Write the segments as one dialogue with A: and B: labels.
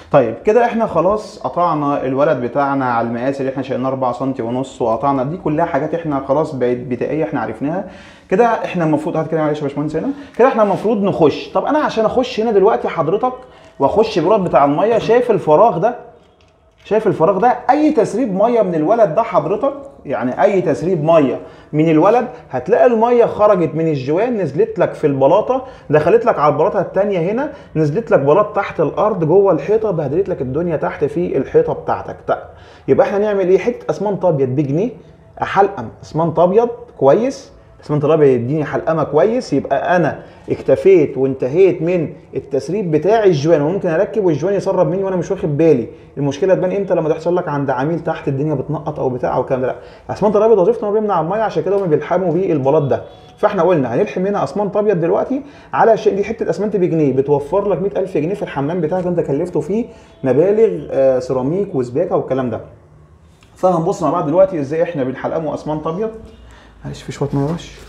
A: طيب كده احنا خلاص قطعنا الولد بتاعنا على المقاس اللي احنا شايلينه 4 سم ونص وقطعنا دي كلها حاجات احنا خلاص بقت بدائيه احنا عرفناها كده احنا المفروض هات كده معلش يا باشمهندس هنا كده احنا المفروض نخش طب انا عشان اخش هنا دلوقتي حضرتك واخش براد بتاع الميه شايف الفراغ ده شايف الفراغ ده اي تسريب ميه من الولد ده حضرتك يعني اي تسريب ميه من الولد هتلاقي الميه خرجت من الجوان نزلت لك في البلاطه دخلت لك على البلاطه الثانيه هنا نزلت لك بلاط تحت الارض جوه الحيطه بهدلت لك الدنيا تحت في الحيطه بتاعتك طيب يبقى احنا نعمل ايه حته اسمنت ابيض بجنيه احلقم اسمنت ابيض كويس اسمنت الابيض يديني حلقمه كويس يبقى انا اكتفيت وانتهيت من التسريب بتاع الجوان وممكن اركب والجوان يسرب مني وانا مش واخد بالي المشكله تبان امتى لما تحصل لك عند عميل تحت الدنيا بتنقط او بتاع او الكلام ده لا اسمنت الابيض وظيفته انه بيمنع الميه عشان كده هم بيلحموا بيه البلاط ده فاحنا قلنا هنلحم هنا اسمنت ابيض دلوقتي على شيء دي حته اسمنت بجنيه بتوفر لك 100000 جنيه في الحمام بتاعك انت كلفته فيه مبالغ آه سيراميك وسباكه والكلام ده فهنبص مع بعض دلوقتي ازاي احنا بنحلقمه اسمنت ابيض معلش في شويه ميه رش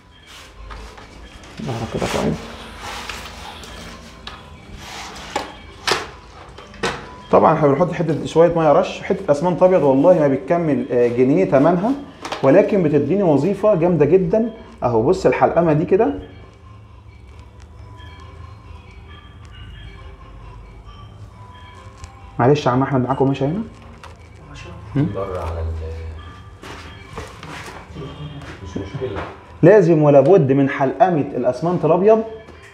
A: ظهرك كده كويس طبعا احنا بنحط حته شويه ميه رش حته اسمنت ابيض والله ما بتكمل جنيه ثمنها ولكن بتديني وظيفه جامده جدا اهو بص الحلقمه دي كده معلش يا عم احمد معاكم ماشي هنا
B: بره على ال مش مشكله
A: لازم ولا بد من حلقمه الاسمنت الابيض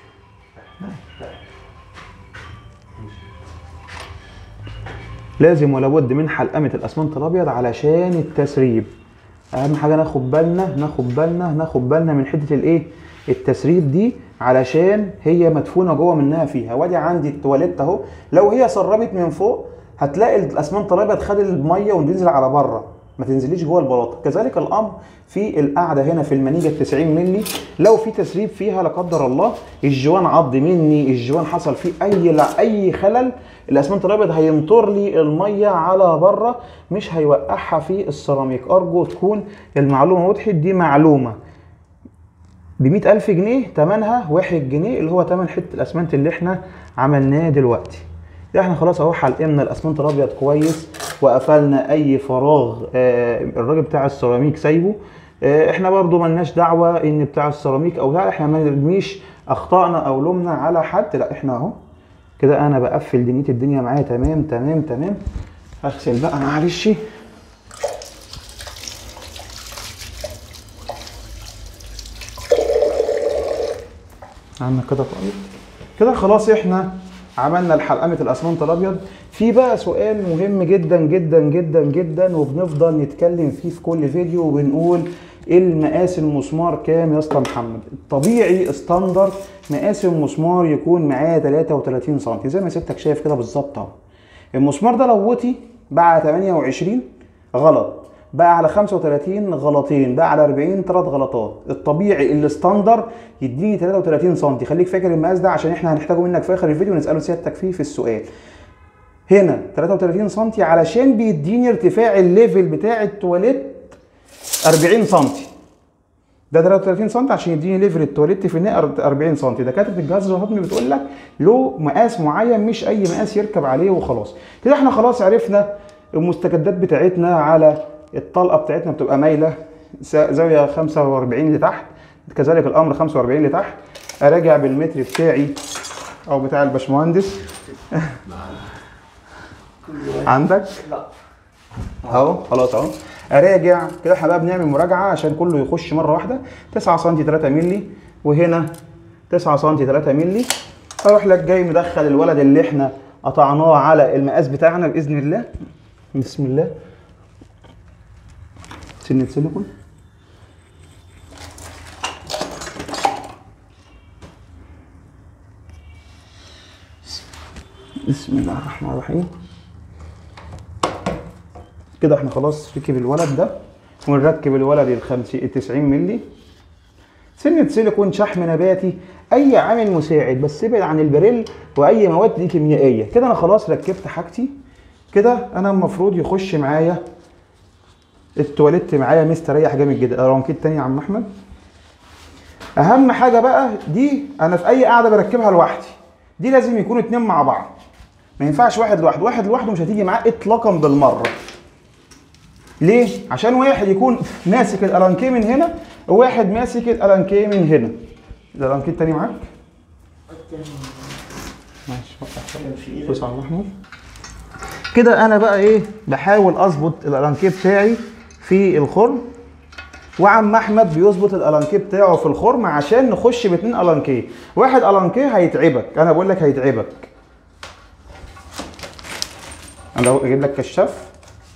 A: لازم ولا بد من حلقمه الاسمنت الابيض علشان التسريب اهم حاجه ناخد بالنا ناخد بالنا ناخد بالنا من حته الايه التسريب دي علشان هي مدفونه جوه منها فيها وادي عندي التواليت اهو لو هي سربت من فوق هتلاقي الاسمنت الابيض خد الميه ونزل على بره ما تنزليش جوه البلاطه كذلك الامر في القاعده هنا في المنيجه 90 مللي لو في تسريب فيها لا قدر الله الجوان عض مني الجوان حصل فيه اي لا اي خلل الاسمنت الابيض هينطر لي الميه على بره مش هيوقعها في السيراميك ارجو تكون المعلومه وضحت دي معلومه ب 100000 جنيه ثمنها 1 جنيه اللي هو ثمن حته الاسمنت اللي احنا عملناه دلوقتي احنا خلاص اهو حلقنا الاسمنت الابيض كويس وقفلنا اي فراغ آه الراجل بتاع السيراميك سايبه آه احنا برضو ملناش دعوه ان بتاع السيراميك او لا احنا ما نرميش اخطائنا او لومنا على حد لا احنا اهو كده انا بقفل دنيتي الدنيا معايا تمام تمام تمام اغسل بقى معلش عندنا كده كويس كده خلاص احنا عملنا الحلقمة الاسمنت الابيض في بقى سؤال مهم جدا جدا جدا جدا وبنفضل نتكلم فيه في كل فيديو وبنقول المقاس المسمار كام يا اسطى محمد الطبيعي استاندر مقاس المسمار يكون معاه 33 سم زي ما سيادتك شايف كده بالظبط اهو المسمار ده لو وطي بقى على 28 غلط بقى على 35 غلطين بقى على 40 ثلاث غلطات الطبيعي الاستاندر يديني 33 سم خليك فاكر المقاس ده عشان احنا هنحتاجه منك في اخر الفيديو ونساله سيادتك فيه في السؤال هنا 33 سم علشان بيديني ارتفاع الليفل بتاع التواليت 40 سم ده 33 سم عشان يديني ليفل التواليت في النهايه 40 سم دكاتره الجهاز الهضمي بتقول لك له مقاس معين مش اي مقاس يركب عليه وخلاص كده احنا خلاص عرفنا المستجدات بتاعتنا على الطلقه بتاعتنا بتبقى مايله زاويه 45 لتحت كذلك الامر 45 لتحت اراجع بالمتر بتاعي او بتاع الباشمهندس عندك
C: لا
A: اهو خلاص اهو اراجع كده احنا بقى بنعمل مراجعه عشان كله يخش مره واحده 9 سم 3 مللي وهنا 9 سم 3 مللي اروح لك جاي مدخل الولد اللي احنا قطعناه على المقاس بتاعنا باذن الله بسم الله سنة سيليكون بسم الله الرحمن الرحيم كده احنا خلاص ركب الولد ده ونركب الولد ال 50 ال 90 مللي سنة سيليكون شحم نباتي اي عامل مساعد بس ابعد عن البريل واي مواد دي كيميائيه كده انا خلاص ركبت حاجتي كده انا المفروض يخش معايا التواليت معايا مستريح جامد جدا رونكيت تاني يا عم احمد اهم حاجه بقى دي انا في اي قاعده بركبها لوحدي دي لازم يكونوا اتنين مع بعض ما ينفعش واحد لوحده واحد لوحده مش هتيجي معاه اطلاقا بالمره ليه عشان واحد يكون ماسك الالانكيه من هنا وواحد ماسك الالانكيه من هنا الالانكيه التاني معاك ماشي وقف شوية. دوس على الاحمر كده انا بقى ايه بحاول اظبط الالانكيه بتاعي في الخرم وعم احمد بيظبط الالانكيه بتاعه في الخرم عشان نخش باتنين الانكيه واحد الانكيه هيتعبك انا بقول لك هيتعبك انا لو اجيب لك كشاف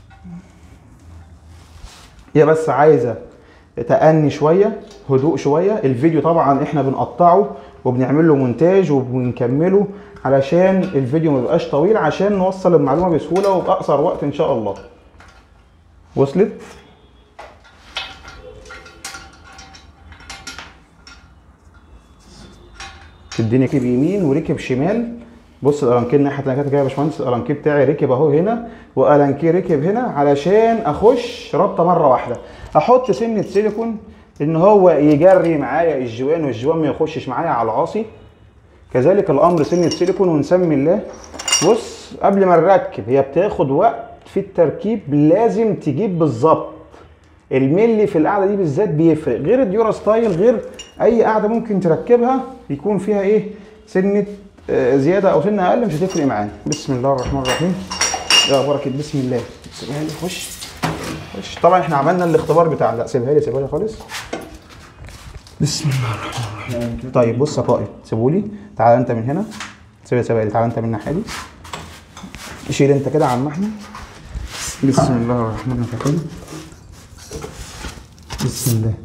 A: هي بس عايزه تأني شويه هدوء شويه الفيديو طبعا احنا بنقطعه وبنعمل له مونتاج وبنكمله علشان الفيديو ما يبقاش طويل عشان نوصل المعلومه بسهوله وباقصر وقت ان شاء الله وصلت تديني ركب يمين وركب شمال بص الالانكيه الناحيه التانيه كده يا باشمهندس الالانكيه بتاعي ركب اهو هنا والانكيه ركب هنا علشان اخش رابطه مره واحده احط سنه سيليكون ان هو يجري معايا الجوان والجوان ما يخشش معايا على العاصي كذلك الامر سنه سيليكون ونسمي الله بص قبل ما نركب هي بتاخد وقت في التركيب لازم تجيب بالظبط الملي في القعده دي بالذات بيفرق غير الديورا ستايل غير اي قعده ممكن تركبها يكون فيها ايه سنه آه، زياده او سنه اقل مش هتفرق معانا بسم الله الرحمن الرحيم يا بركه بسم الله سيبها لي خش خش طبعا احنا عملنا الاختبار بتاع لا سيبها لي سيبها لي خالص بسم الله الرحمن الرحيم طيب بص يا قائد سيبولي تعال انت من هنا سيبها سيبها لي تعال انت من الناحيه دي شيل انت كده يا عم احمد بسم الله الرحمن الرحيم بسم الله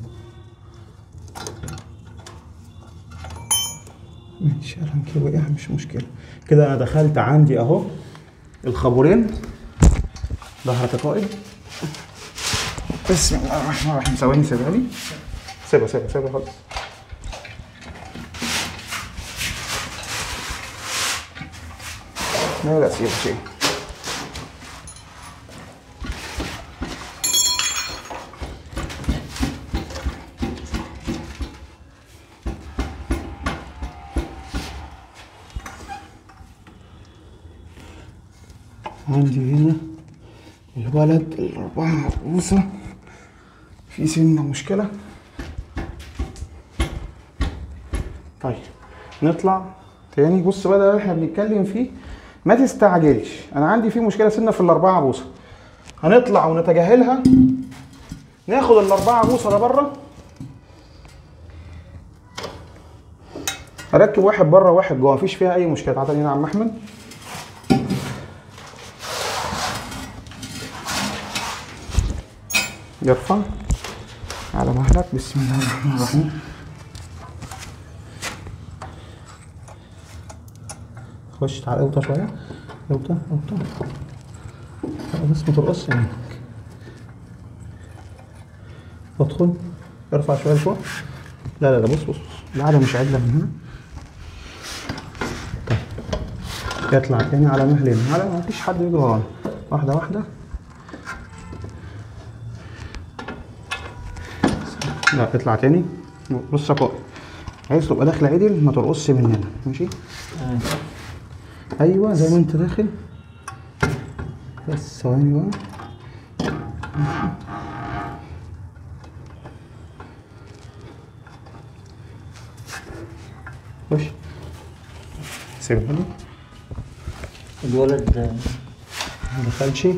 A: ماشي كده وقع مش مشكلة كده انا دخلت عندي اهو الخابورين ظهرك يا قائد بسم الله الرحمن الرحيم ثواني سيبها لي سيبها سيبها سيبها خالص لا لا سيبها شيء عندي هنا الولد الأربعة عروسة في سنة مشكلة طيب نطلع تاني بص بقى ده اللي احنا بنتكلم فيه ما تستعجلش انا عندي في مشكله سنه في الاربعه بوصه هنطلع ونتجاهلها ناخد الاربعه بوصه لبره اركب واحد بره واحد جوه مفيش فيها اي مشكله تعالى هنا يا عم احمد يرفع على مهلك بسم الله الرحمن الرحيم خش تعالى اوطى شويه اوطى اوطى لا، بس ما ترقصش منك ادخل ارفع شويه لفوق لا لا لا بص بص بص القعده مش عدله من هنا طيب يطلع تاني على مهلين على ما فيش حد يجري ورانا واحده واحده لا اطلع تاني بص يا قائد عايز تبقى داخل عدل ما ترقصش من هنا ماشي ايوه زي ما انت داخل بس ثواني بقى خش سيبها لي
C: الولد
A: ما دخلش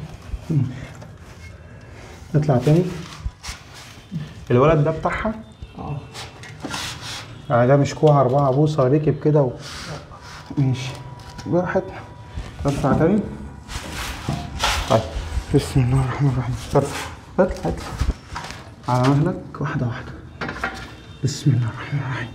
A: اطلع تاني الولد ده بتاعها
C: اه
A: يعني ده مش كوع أربعة بوصة ركب كده و... ماشي براحتنا ارفع تاني طيب بسم الله الرحمن الرحيم ارفع اطلع اطلع على مهلك واحدة واحدة بسم الله الرحمن الرحيم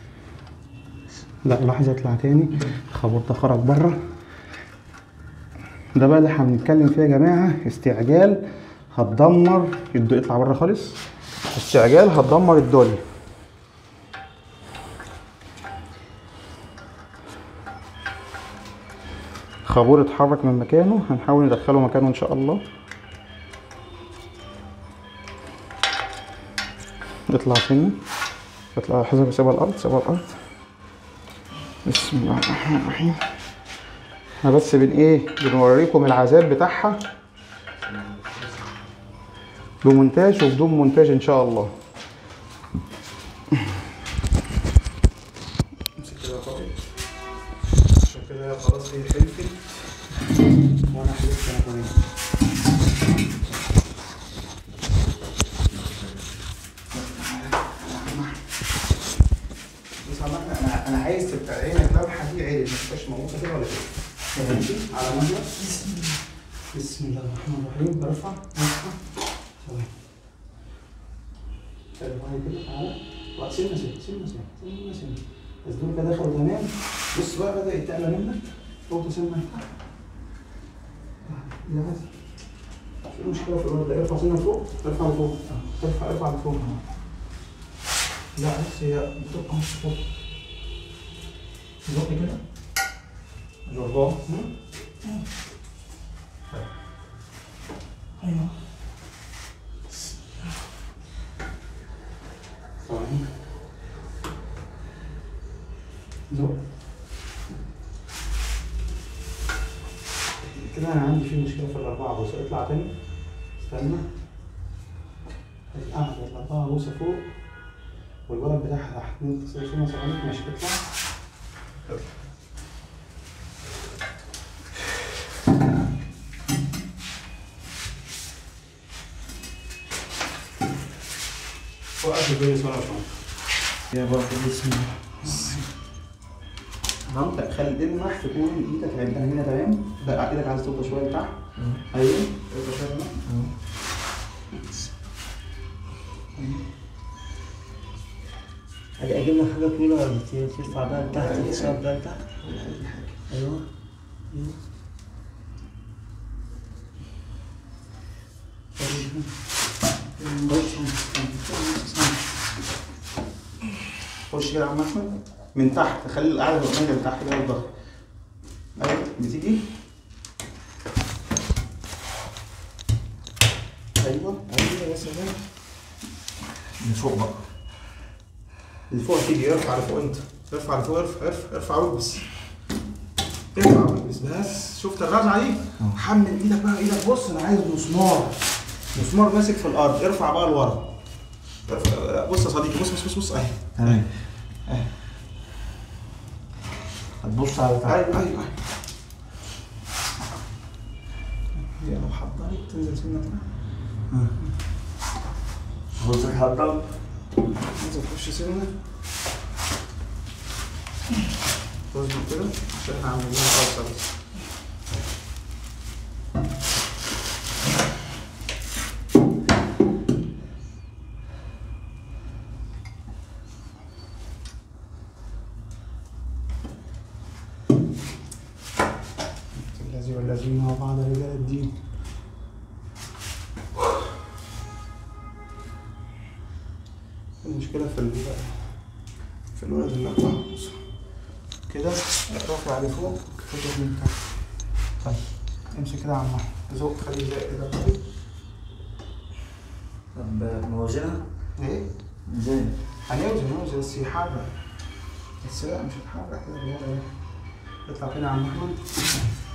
A: لا لحظة اطلع تاني الخبر ده خرج بره ده بقى اللي احنا بنتكلم فيه يا جماعة استعجال هتدمر الدو اطلع بره خالص استعجال هتدمر الدنيا خابور اتحرك من مكانه هنحاول ندخله مكانه ان شاء الله اطلع سنة اطلع حسب سيبها الارض سيبها الارض بسم الله الرحمن الرحيم احنا بس بن ايه بنوريكم العذاب بتاعها بمونتاج وبدون مونتاج ان شاء الله امسك كده يا طارق عشان كده خلاص هي خلفت وانا حلفت انا كمان بص يا عم أحمد، انا انا عايز تبقى عينك لوحه دي عينك ما تبقاش موجوده كده ولا كده ماشي على مهلك بسم الله الرحمن الرحيم برفع برفع ثواني ارفعي كده تعالى وقت سنة سنة سنة سنة سنة سنة بس دول كده دخلوا تمام بص بقى بدأ يتقلى منك فوق سنة يا عادي في مشكلة في الورد ده ارفع سنة فوق ارفع لفوق ارفع ارفع لفوق لا بس هي بتبقى مش فوق زق كده جرباه ايوه ثواني زق كده انا عندي في مشكله في الاربعه بوصه اطلع تاني استنى اعمل الاربعه بوصه فوق والولد بتاعها تحت اتنين تصير سيراميك ماشي اطلع يلا. وقف الفيديو صورة شوية يا بابا بسم الله فهمت خلي دمك تكون ايدك عندها هنا تمام بقى ايدك عايز تفضل شويه لتحت ايوه تفضل شويه هنا
C: هل اجيب لك حاجه طويله ولا ت- ترفع بقى لتحت تصعد بقى لتحت ايوه أيوة.
A: خش كده يا عم احمد من تحت خلي القعده الركبيه من تحت كده الظهر ايوه بتيجي ايوه ايوه يا سلام من فوق بقى من فوق تيجي ارفع لفوق انت ارفع لفوق ارفع ارفع ارفع واكبس ارفع واكبس بس شفت الرزعه دي حمل ايدك بقى ايدك بص انا عايز مسمار مسمار ماسك في الارض ارفع بقى لورا ارفع- بص يا صديقي بص بص بص بص اهي
C: تمام
A: اهي
C: هتبص على تحت
A: ايوه ايوه ايوه هي لو حضرت تنزل سنة كده
C: بص حضرتك
A: تنزل تخش سنة تظبط كده عشان احنا عاملين خالصة بس الذي والذين وبعض رجال الدين المشكلة في ال في الولد اللي أربعة بص كده رافع لفوق خطوة من تحت طيب امسك كده يا عم أحمد. زق خليه زق كده طيب
C: طب موازنة
A: ايه
C: زي
A: هنوزن نوزن بس يحرك بس لا مش هتحرك كده الرياضة ايه اطلع كده يا عم احمد